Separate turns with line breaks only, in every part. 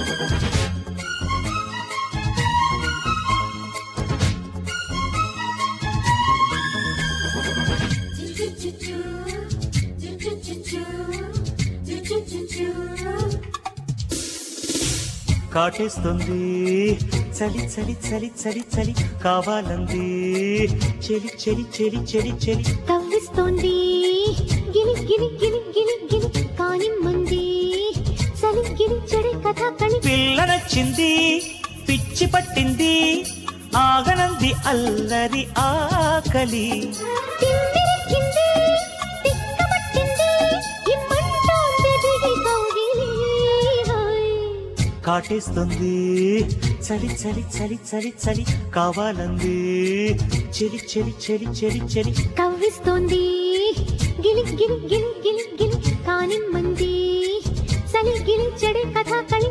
కాటేస్తుంది చలి చలి చలి చలి చలి కావాలంది చెలి చెలి చెలి చెలి చెలి
కవ్విస్తోంది గిలి గిలి గిలి గిలి గిలి కాని మంది చలి గిలి చెడే కథ కళి
పిల్ల నచ్చింది పిచ్చి పట్టింది ఆగనంది అల్లరి ఆకలి
తిమ్మిరెక్కింది తిక్కమట్టింది ఇమ్మంటోంది దిగి కౌగిలి హాయ్.
కాటేస్తుంది చలి చలి చలి చలి చలి కావాలంది చెలి చెలి చెలి చెలి చెలి
కవ్విస్తోంది గిలి గిలి గిలి గిలి గిలి కాని మంది చలి గిలి చెడే కథ కళి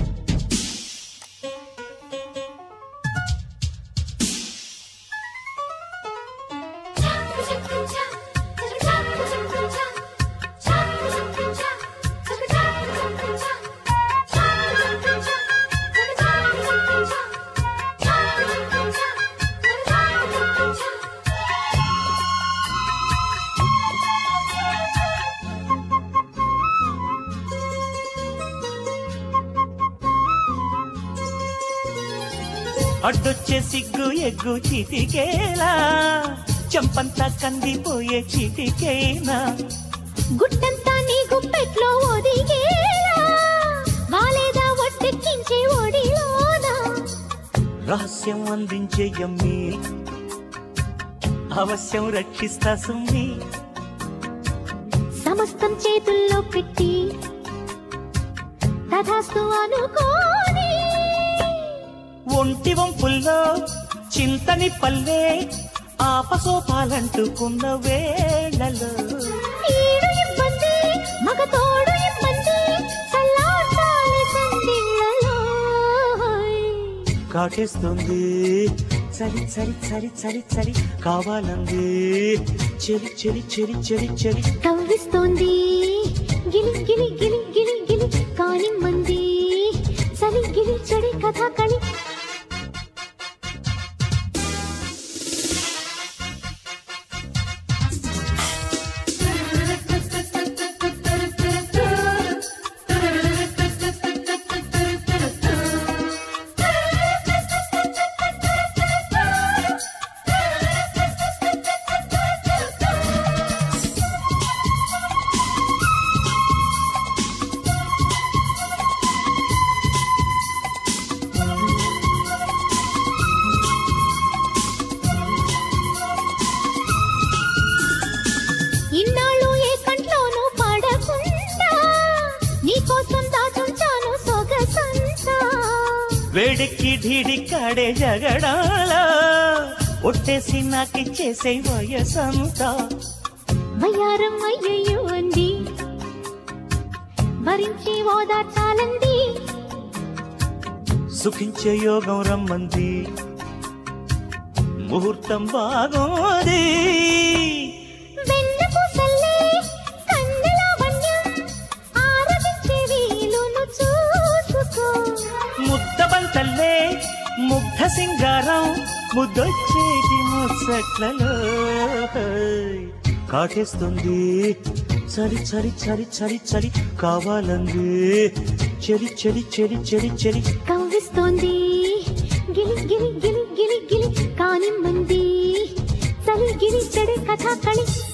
అడ్డొచ్చే సిగ్గు ఎగ్గు చిటికేలా చెంపంతా కందిపోయే చిటికేనా
గుట్టంతా నీ గుప్పెట్లో ఒదిగేలా వాలేదా ఒట్టెక్కించే ఒడిలోనా
రహస్యం అందించే యమ్మి అవశ్యం రక్షిస్తా సుమ్మి
సమస్తం చేతుల్లో పెట్టి తథాస్తు అనుకోని
ఒంటి వంపుల్లో చింతని పల్లె ఆపసోపాలంటుకున్న వేళలో
ఈడు ఇబ్బంది మగ తోడు ఇబ్బంది చల్లార్చాలి సందిళ్ళలో
కాటేస్తుంది చలి చలి చలి చలి చలి కావాలంది చెలి చెలి చెలి చెలి చెలి
కవ్విస్తోంది గిలి గిలి గిలి గిలి గిలి కాని మంది చలి గిలి చెడి కథ కళి ఇన్నాళ్ళు ఏ కంట్లోనూ పడకుండా నీకోసం దాచుంచాను సొగసంతా
వేడికి ఢీడికాడే జగడాల ఒట్టేసి నాకిచ్చేసే వయసంతా
వయ్యారం అయ్యయ్యో అంది భరించి ఓదార్చాలంది
సుఖించే యోగం రమ్మంది ముహూర్తం బాగోది
వెన్న పూసల్లే కన్నెలావణ్యం ఆరగించే వీలును చూసుకో
ముద్ద బంతల్లే ముగ్ధ సింగారం ముద్దొచ్చేటి ముచ్చట్లలో కాటేస్తుంది చలి చలి చలి చలి చలి కావాలంది చెలి చెలి చెలి చెలి చెలి
కవ్విస్తోంది గిలి గిలి గిలి గిలి గిలి కాని మంది చలి గిలి చెడే కథ కళి